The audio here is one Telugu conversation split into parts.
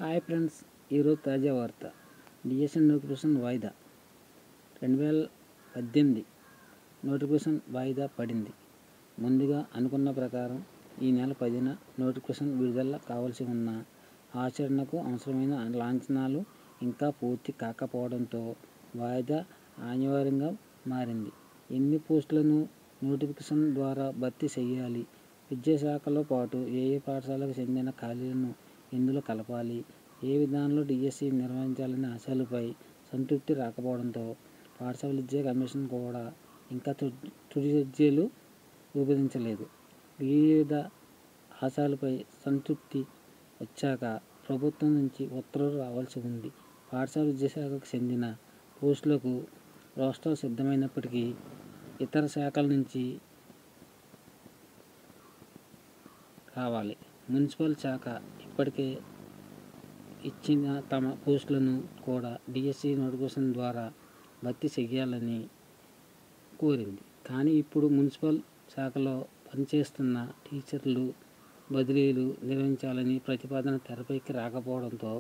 హాయ్ ఫ్రెండ్స్ ఈరోజు తాజా వార్త డిఎస్ఎన్ నోటిఫికేషన్ వాయిదా రెండు వేల పద్దెనిమిది నోటిఫికేషన్ వాయిదా పడింది ముందుగా అనుకున్న ప్రకారం ఈ నెల పదిన నోటిఫికేషన్ విడుదల కావాల్సి ఉన్న ఆచరణకు అవసరమైన లాంఛనాలు ఇంకా పూర్తి కాకపోవడంతో వాయిదా అనివార్యంగా మారింది ఎన్ని పోస్టులను నోటిఫికేషన్ ద్వారా భర్తీ చేయాలి విద్యాశాఖలో పాటు ఏ ఏ పాఠశాలకు చెందిన ఖాళీలను ఇందులో కలపాలి ఏ విధానంలో డిఎస్సి నిర్వహించాలనే అంశాలపై సంతృప్తి రాకపోవడంతో పాఠశాల విద్యా కమిషన్ కూడా ఇంకా తుది తుది చర్యలు రూపొందించలేదు వివిధ అంశాలపై సంతృప్తి వచ్చాక ప్రభుత్వం నుంచి ఉత్తర్వులు రావాల్సి ఉంది పాఠశాల విద్యాశాఖకు చెందిన పోస్టులకు రోస్టర్ సిద్ధమైనప్పటికీ ఇతర శాఖల నుంచి రావాలి మున్సిపల్ శాఖ ఇప్పటికే ఇచ్చిన తమ పోస్టులను కూడా డిఎస్సి నోటిఫికేషన్ ద్వారా భర్తీ చేయాలని కోరింది కానీ ఇప్పుడు మున్సిపల్ శాఖలో పనిచేస్తున్న టీచర్లు బదిలీలు నిర్వహించాలని ప్రతిపాదన తెరపైకి రాకపోవడంతో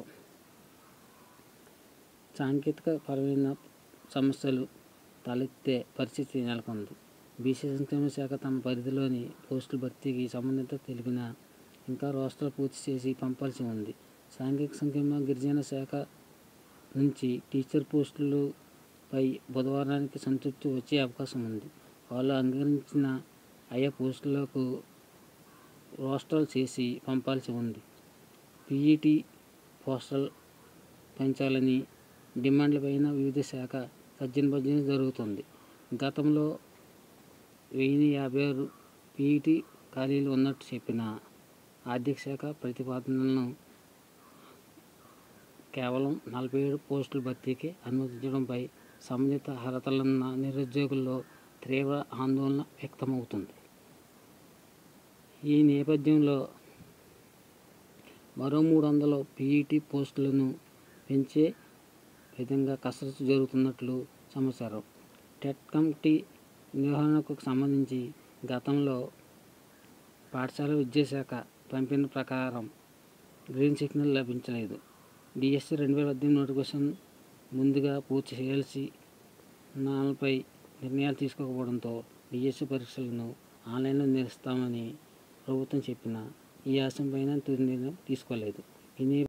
సాంకేతిక పరమైన సమస్యలు తలెత్తే పరిస్థితి నెలకొంది బీసీ సంక్షేమ శాఖ తమ పరిధిలోని పోస్టుల భర్తీకి సంబంధిత తెలిపిన ఇంకా రోస్టర్ పూర్తి చేసి పంపాల్సి ఉంది సాంఘిక సంక్షేమ గిరిజన శాఖ నుంచి టీచర్ పోస్టులపై బుధవారానికి సంతృప్తి వచ్చే అవకాశం ఉంది వాళ్ళు అంగీకరించిన ఆయా పోస్టులకు రోస్టర్ చేసి పంపాల్సి ఉంది పీఈటీ పోస్టల్ పెంచాలని డిమాండ్లపైన వివిధ శాఖ తర్జన జరుగుతుంది గతంలో వెయ్యి యాభై ఆరు పీఈటీ ఖాళీలు ఉన్నట్టు చెప్పిన ఆర్థిక శాఖ ప్రతిపాదనలను కేవలం నలభై ఏడు పోస్టుల భర్తీకి అనుమతించడంపై సంబంధిత అర్హతలున్న నిరుద్యోగుల్లో తీవ్ర ఆందోళన వ్యక్తమవుతుంది ఈ నేపథ్యంలో మరో మూడు వందల పీఈటీ పోస్టులను పెంచే విధంగా కసరత్తు జరుగుతున్నట్లు సమాచారం టెట్ కమిటీ నిర్వహణకు సంబంధించి గతంలో పాఠశాల విద్యాశాఖ పంపిన ప్రకారం గ్రీన్ సిగ్నల్ లభించలేదు డిఎస్సి రెండు వేల పద్దెనిమిది నోటిఫికేషన్ ముందుగా పూర్తి చేయాల్సి నాలపై నిర్ణయాలు తీసుకోకపోవడంతో డిఎస్సి పరీక్షలను ఆన్లైన్లో నిర్వహిస్తామని ప్రభుత్వం చెప్పిన ఈ అంశంపైన తుది నిర్ణయం తీసుకోలేదు ఈ